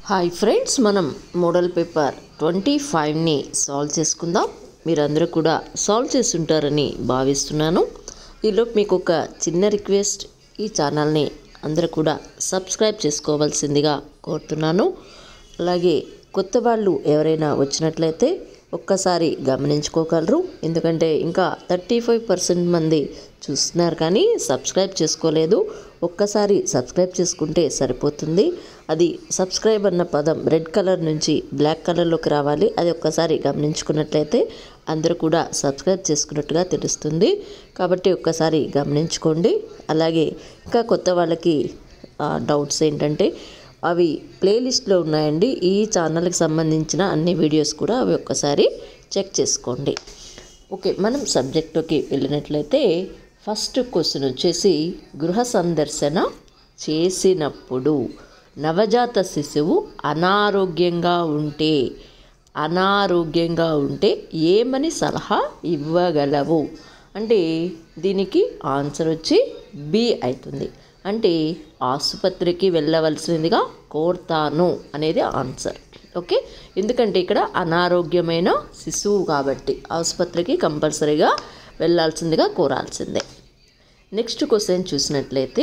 hi friends మనం model paper twenty ఫైవ్ని solve చేసుకుందాం మీరందరూ కూడా సాల్వ్ చేస్తుంటారని భావిస్తున్నాను ఈలోపు మీకు ఒక చిన్న రిక్వెస్ట్ ఈ ఛానల్ని అందరూ కూడా సబ్స్క్రైబ్ చేసుకోవాల్సిందిగా కోరుతున్నాను అలాగే కొత్త వాళ్ళు ఎవరైనా వచ్చినట్లయితే ఒక్కసారి గమనించుకోగలరు ఎందుకంటే ఇంకా థర్టీ ఫైవ్ పర్సెంట్ మంది చూస్తున్నారు కానీ సబ్స్క్రైబ్ చేసుకోలేదు ఒక్కసారి సబ్స్క్రైబ్ చేసుకుంటే సరిపోతుంది అది సబ్స్క్రైబ్ అన్న పదం రెడ్ కలర్ నుంచి బ్లాక్ కలర్లోకి రావాలి అది ఒక్కసారి గమనించుకున్నట్లయితే అందరూ కూడా సబ్స్క్రైబ్ చేసుకున్నట్టుగా తెలుస్తుంది కాబట్టి ఒక్కసారి గమనించుకోండి అలాగే ఇంకా కొత్త వాళ్ళకి డౌట్స్ ఏంటంటే అవి ప్లేలిస్ట్లో ఉన్నాయండి ఈ ఛానల్కి సంబంధించిన అన్ని వీడియోస్ కూడా అవి ఒక్కసారి చెక్ చేసుకోండి ఓకే మనం సబ్జెక్టుకి వెళ్ళినట్లయితే ఫస్ట్ క్వశ్చన్ వచ్చేసి గృహ సందర్శన చేసినప్పుడు నవజాత శిశువు అనారోగ్యంగా ఉంటే అనారోగ్యంగా ఉంటే ఏమని సలహా ఇవ్వగలవు అంటే దీనికి ఆన్సర్ వచ్చి బి అవుతుంది అంటే ఆసుపత్రికి వెళ్ళవలసిందిగా కోరుతాను అనేది ఆన్సర్ ఓకే ఎందుకంటే ఇక్కడ అనారోగ్యమైన శిశువు కాబట్టి ఆసుపత్రికి కంపల్సరీగా వెళ్ళాల్సిందిగా కోరాల్సిందే నెక్స్ట్ క్వశ్చన్ చూసినట్లయితే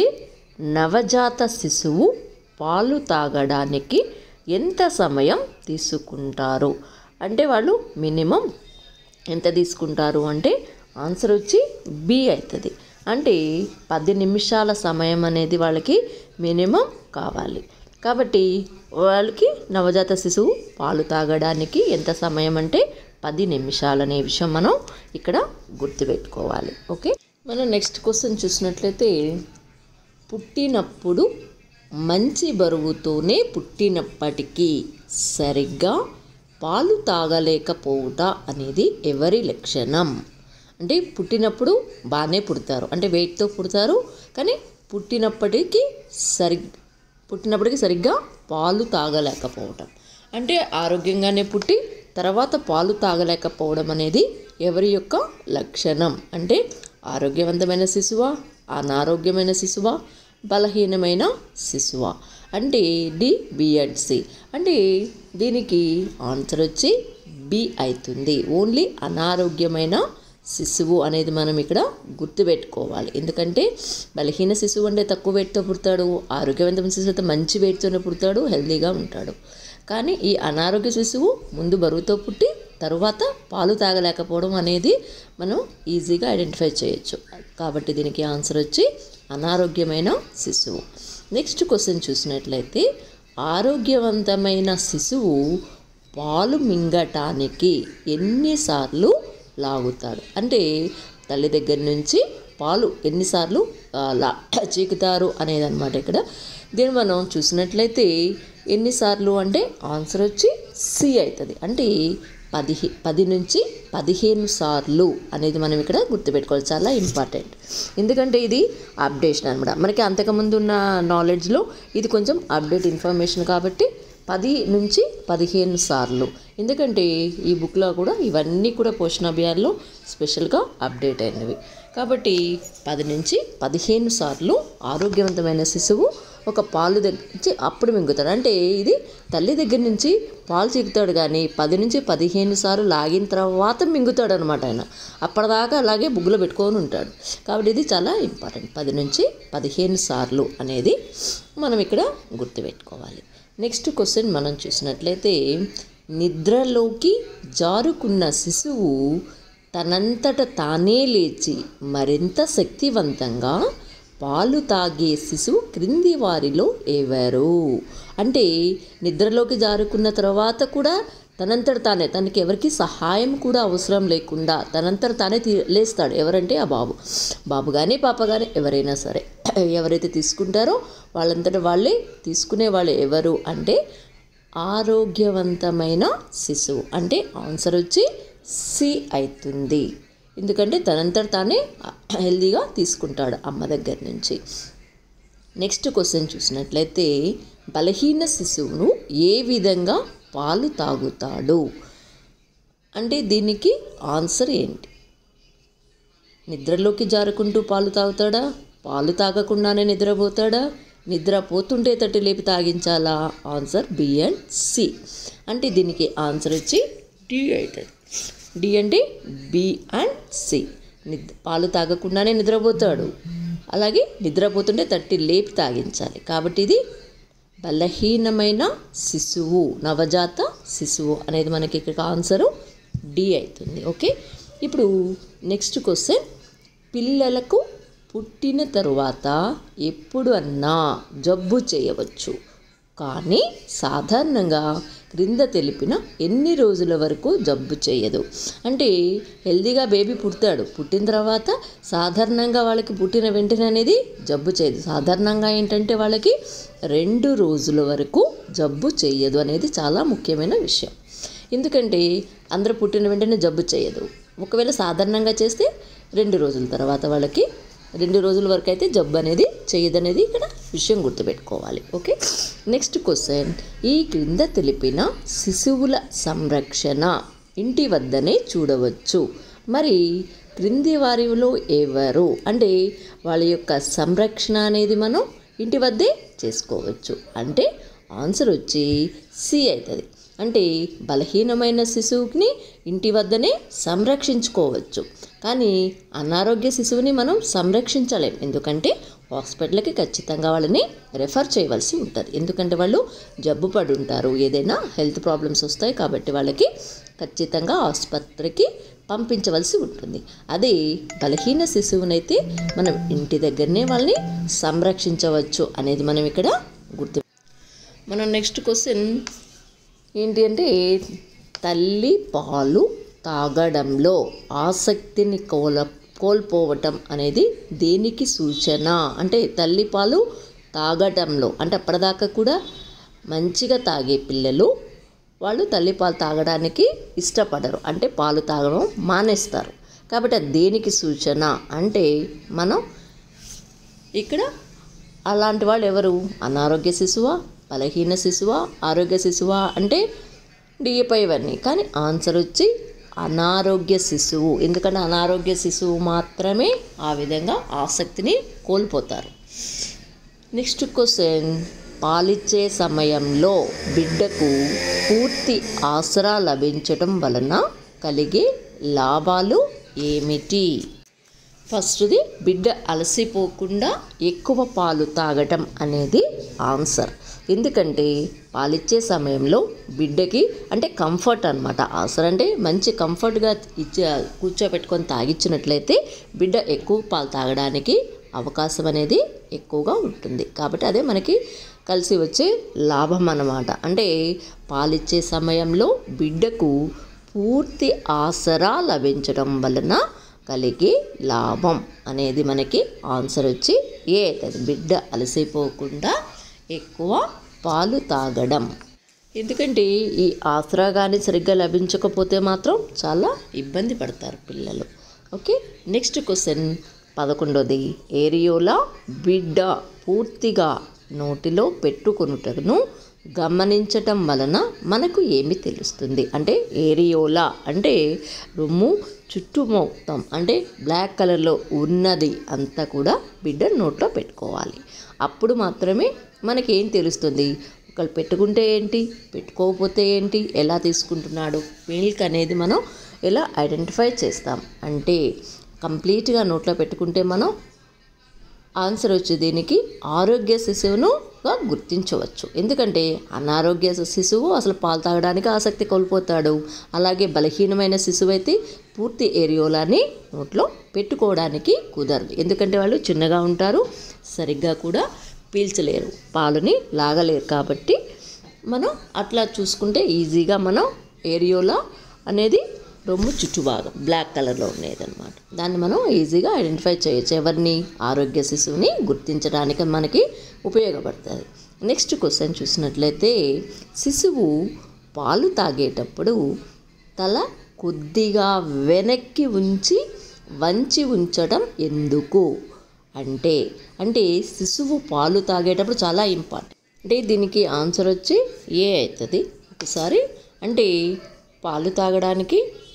నవజాత శిశువు పాలు తాగడానికి ఎంత సమయం తీసుకుంటారు అంటే వాళ్ళు మినిమం ఎంత తీసుకుంటారు అంటే ఆన్సర్ వచ్చి బి అవుతుంది అంటే పది నిమిషాల సమయం అనేది వాళ్ళకి మినిమం కావాలి కాబట్టి వాళ్ళకి నవజాత శిశువు పాలు తాగడానికి ఎంత సమయం అంటే పది నిమిషాలు అనే విషయం మనం ఇక్కడ గుర్తుపెట్టుకోవాలి ఓకే మనం నెక్స్ట్ క్వశ్చన్ చూసినట్లయితే పుట్టినప్పుడు మంచి బరువుతోనే పుట్టినప్పటికీ సరిగ్గా పాలు తాగలేకపోవుట అనేది ఎవరి లక్షణం అంటే పుట్టినప్పుడు బాగానే పుడతారు అంటే వెయిట్తో పుడతారు కానీ పుట్టినప్పటికీ సరి పుట్టినప్పటికీ సరిగ్గా పాలు తాగలేకపోవటం అంటే ఆరోగ్యంగానే పుట్టి తర్వాత పాలు తాగలేకపోవడం అనేది ఎవరి యొక్క లక్షణం అంటే ఆరోగ్యవంతమైన శిశువా అనారోగ్యమైన శిశువా బలహీనమైన శిశువా అంటే డి బి అండ్ సి అంటే దీనికి ఆన్సర్ వచ్చి బి అవుతుంది ఓన్లీ అనారోగ్యమైన శిశువు అనేది మనం ఇక్కడ గుర్తుపెట్టుకోవాలి ఎందుకంటే బలహీన శిశువు అంటే తక్కువ వెయిట్తో పుడతాడు ఆరోగ్యవంతమైన శిశువు అయితే మంచి వెయిట్తోనే పుడతాడు హెల్తీగా ఉంటాడు కానీ ఈ అనారోగ్య శిశువు ముందు బరువుతో పుట్టి తరువాత పాలు తాగలేకపోవడం అనేది మనం ఈజీగా ఐడెంటిఫై చేయొచ్చు కాబట్టి దీనికి ఆన్సర్ వచ్చి అనారోగ్యమైన శిశువు నెక్స్ట్ క్వశ్చన్ చూసినట్లయితే ఆరోగ్యవంతమైన శిశువు పాలు మింగటానికి ఎన్నిసార్లు లాగుతాడు అంటే తల్లి దగ్గర నుంచి పాలు ఎన్నిసార్లు లా చీకుతారు అనేది అనమాట ఇక్కడ దీన్ని మనం చూసినట్లయితే ఎన్నిసార్లు అంటే ఆన్సర్ వచ్చి సి అవుతుంది అంటే పదిహే పది నుంచి పదిహేను సార్లు అనేది మనం ఇక్కడ గుర్తుపెట్టుకోవాలి చాలా ఇంపార్టెంట్ ఎందుకంటే ఇది అప్డేషన్ అనమాట మనకి అంతకుముందు ఉన్న నాలెడ్జ్లో ఇది కొంచెం అప్డేట్ ఇన్ఫర్మేషన్ కాబట్టి పది నుంచి పదిహేను సార్లు ఎందుకంటే ఈ బుక్లో కూడా ఇవన్నీ కూడా పోషణాభియాల్లో స్పెషల్గా అప్డేట్ అయినవి కాబట్టి పది నుంచి పదిహేను సార్లు ఆరోగ్యవంతమైన శిశువు ఒక పాలు దగ్గర అప్పుడు మింగుతాడు అంటే ఇది తల్లి దగ్గర నుంచి పాలు చిక్కుతాడు కానీ పది నుంచి పదిహేను సార్లు లాగిన తర్వాత మింగుతాడు అనమాట ఆయన అప్పటిదాకా అలాగే బుగ్గులో పెట్టుకొని ఉంటాడు కాబట్టి ఇది చాలా ఇంపార్టెంట్ పది నుంచి పదిహేను సార్లు అనేది మనం ఇక్కడ గుర్తుపెట్టుకోవాలి నెక్స్ట్ క్వశ్చన్ మనం చూసినట్లయితే నిద్రలోకి జారుకున్న శిశువు తనంతట తానే లేచి మరింత శక్తివంతంగా పాలు తాగే శిశువు క్రింది వారిలో ఎవరు అంటే నిద్రలోకి జారుకున్న తర్వాత కూడా తనంతట తానే తనకి ఎవరికి సహాయం కూడా అవసరం లేకుండా తనంతట తానే లేస్తాడు ఎవరంటే ఆ బాబు బాబు కానీ పాప కానీ ఎవరైనా సరే ఎవరైతే తీసుకుంటారో వాళ్ళంతట వాళ్ళే తీసుకునే వాళ్ళు ఎవరు అంటే ఆరోగ్యవంతమైన శిశువు అంటే ఆన్సర్ వచ్చి సి అవుతుంది ఎందుకంటే తనంతట తానే హెల్దీగా తీసుకుంటాడు అమ్మ దగ్గర నుంచి నెక్స్ట్ క్వశ్చన్ చూసినట్లయితే బలహీన శిశువును ఏ విధంగా పాలు తాగుతాడు అంటే దీనికి ఆన్సర్ ఏంటి నిద్రలోకి జారుకుంటూ పాలు తాగుతాడా పాలు తాగకుండానే నిద్రపోతాడా నిద్రపోతుంటే తట్టి లేపి తాగించాలా ఆన్సర్ బి అండ్ సి అంటే దీనికి ఆన్సర్ వచ్చి డి అవుతుంది డి అంటే బి అండ్ సి నిద్ర పాలు తాగకుండానే నిద్రపోతాడు అలాగే నిద్రపోతుంటే తట్టి లేపి తాగించాలి కాబట్టి ఇది బలహీనమైన శిశువు నవజాత శిశువు అనేది మనకి ఇక్కడ ఆన్సరు డి అవుతుంది ఓకే ఇప్పుడు నెక్స్ట్ క్వశ్చన్ పిల్లలకు పుట్టిన తరువాత ఎప్పుడు అన్నా జబ్బు చేయవచ్చు కానీ సాధారణంగా క్రింద తెలిపిన ఎన్ని రోజుల వరకు జబ్బు చేయదు అంటే హెల్దీగా బేబీ పుడతాడు పుట్టిన తర్వాత సాధారణంగా వాళ్ళకి పుట్టిన వెంటనే అనేది జబ్బు చేయదు సాధారణంగా ఏంటంటే వాళ్ళకి రెండు రోజుల వరకు జబ్బు చేయదు అనేది చాలా ముఖ్యమైన విషయం ఎందుకంటే అందరూ పుట్టిన వెంటనే జబ్బు చేయదు ఒకవేళ సాధారణంగా చేస్తే రెండు రోజుల తర్వాత వాళ్ళకి రెండు రోజుల వరకు అయితే జబ్బు అనేది చేయదనేది ఇక్కడ విషయం గుర్తుపెట్టుకోవాలి ఓకే నెక్స్ట్ క్వశ్చన్ ఈ క్రింద తెలిపిన శిశువుల సంరక్షణ ఇంటి వద్దనే చూడవచ్చు మరి క్రింది వారిలో ఎవరు అంటే వాళ్ళ యొక్క సంరక్షణ అనేది మనం ఇంటి వద్దే చేసుకోవచ్చు అంటే ఆన్సర్ వచ్చి సి అవుతుంది అంటే బలహీనమైన శిశువుని ఇంటి వద్దనే సంరక్షించుకోవచ్చు కానీ అనారోగ్య శిశువుని మనం సంరక్షించలేం ఎందుకంటే హాస్పిటల్కి ఖచ్చితంగా వాళ్ళని రెఫర్ చేయవలసి ఉంటుంది ఎందుకంటే వాళ్ళు జబ్బు పడి ఉంటారు ఏదైనా హెల్త్ ప్రాబ్లమ్స్ వస్తాయి కాబట్టి వాళ్ళకి ఖచ్చితంగా ఆసుపత్రికి పంపించవలసి ఉంటుంది అదే బలహీన శిశువునైతే మనం ఇంటి దగ్గరనే వాళ్ళని సంరక్షించవచ్చు అనేది మనం ఇక్కడ గుర్తు మనం నెక్స్ట్ క్వశ్చన్ ఏంటి అంటే తల్లి పాలు తాగడంలో ఆసక్తిని కోల కోల్పోవటం అనేది దేనికి సూచన అంటే తల్లి పాలు తాగటంలో అంటే అప్పటిదాకా కూడా మంచిగా తాగే పిల్లలు వాళ్ళు తల్లి పాలు తాగడానికి ఇష్టపడరు అంటే పాలు తాగడం మానేస్తారు కాబట్టి అది దేనికి సూచన అంటే మనం ఇక్కడ అలాంటి వాళ్ళు ఎవరు అనారోగ్య శిశువా బలహీన శిశువా ఆరోగ్య శిశువా అంటే డిఏపై ఇవన్నీ కానీ ఆన్సర్ వచ్చి అనారోగ్య శిశువు ఎందుకంటే అనారోగ్య శిశువు మాత్రమే ఆ విధంగా ఆసక్తిని కోల్పోతారు నెక్స్ట్ క్వశ్చన్ పాలిచ్చే సమయంలో బిడ్డకు పూర్తి ఆసరా లభించటం వలన కలిగే లాభాలు ఏమిటి ఫస్ట్ది బిడ్డ అలసిపోకుండా ఎక్కువ పాలు తాగటం అనేది ఆన్సర్ ఎందుకంటే పాలిచ్చే సమయంలో బిడ్డకి అంటే కంఫర్ట్ అనమాట ఆన్సర్ అంటే మంచి కంఫర్ట్గా ఇచ్చే కూర్చోబెట్టుకొని తాగిచ్చినట్లయితే బిడ్డ ఎక్కువ పాలు తాగడానికి అవకాశం అనేది ఎక్కువగా ఉంటుంది కాబట్టి అదే మనకి కలిసి వచ్చే లాభం అన్నమాట అంటే పాలిచ్చే సమయంలో బిడ్డకు పూర్తి ఆసరా లభించడం వలన కలిగే లాభం అనేది మనకి ఆన్సర్ వచ్చి ఏ అవుతుంది బిడ్డ అలసిపోకుండా ఎక్కువ పాలు తాగడం ఎందుకంటే ఈ ఆసరా కానీ సరిగ్గా లభించకపోతే మాత్రం చాలా ఇబ్బంది పడతారు పిల్లలు ఓకే నెక్స్ట్ క్వశ్చన్ పదకొండోది ఏరియోలా బిడ్డ పూర్తిగా నోటిలో పెట్టుకొనుటను గమనించటం వలన మనకు ఏమి తెలుస్తుంది అంటే ఏరియోలా అంటే రొమ్ము చుట్టూ మొత్తం అంటే బ్లాక్ కలర్లో ఉన్నది అంతా కూడా బిడ్డ నోట్లో పెట్టుకోవాలి అప్పుడు మాత్రమే మనకి ఏం తెలుస్తుంది ఒకళ్ళు పెట్టుకుంటే ఏంటి పెట్టుకోకపోతే ఏంటి ఎలా తీసుకుంటున్నాడు మిల్క్ అనేది మనం ఎలా ఐడెంటిఫై చేస్తాం అంటే కంప్లీట్గా నోట్లో పెట్టుకుంటే మనం ఆన్సర్ వచ్చే దీనికి ఆరోగ్య శిశువునుగా గుర్తించవచ్చు ఎందుకంటే అనారోగ్య శిశువు అసలు పాలు తాగడానికి ఆసక్తి కోల్పోతాడు అలాగే బలహీనమైన శిశువు అయితే పూర్తి ఏరియోలాని నోట్లో పెట్టుకోవడానికి కుదరదు ఎందుకంటే వాళ్ళు చిన్నగా ఉంటారు సరిగ్గా కూడా పీల్చలేరు పాలుని లాగలేరు కాబట్టి మనం అట్లా చూసుకుంటే ఈజీగా మనం ఏరియోలా అనేది రొమ్ము చుట్టూ భాగం బ్లాక్ కలర్లో ఉండేదన్నమాట దాన్ని మనం ఈజీగా ఐడెంటిఫై చేయొచ్చు ఎవరిని ఆరోగ్య శిశువుని గుర్తించడానికి మనకి ఉపయోగపడుతుంది నెక్స్ట్ క్వశ్చన్ చూసినట్లయితే శిశువు పాలు తాగేటప్పుడు తల కొద్దిగా వెనక్కి ఉంచి వంచి ఉంచడం ఎందుకు అంటే అంటే శిశువు పాలు తాగేటప్పుడు చాలా ఇంపార్టెంట్ అంటే దీనికి ఆన్సర్ వచ్చి ఏ అవుతుంది ఒకసారి అంటే పాలు తాగడానికి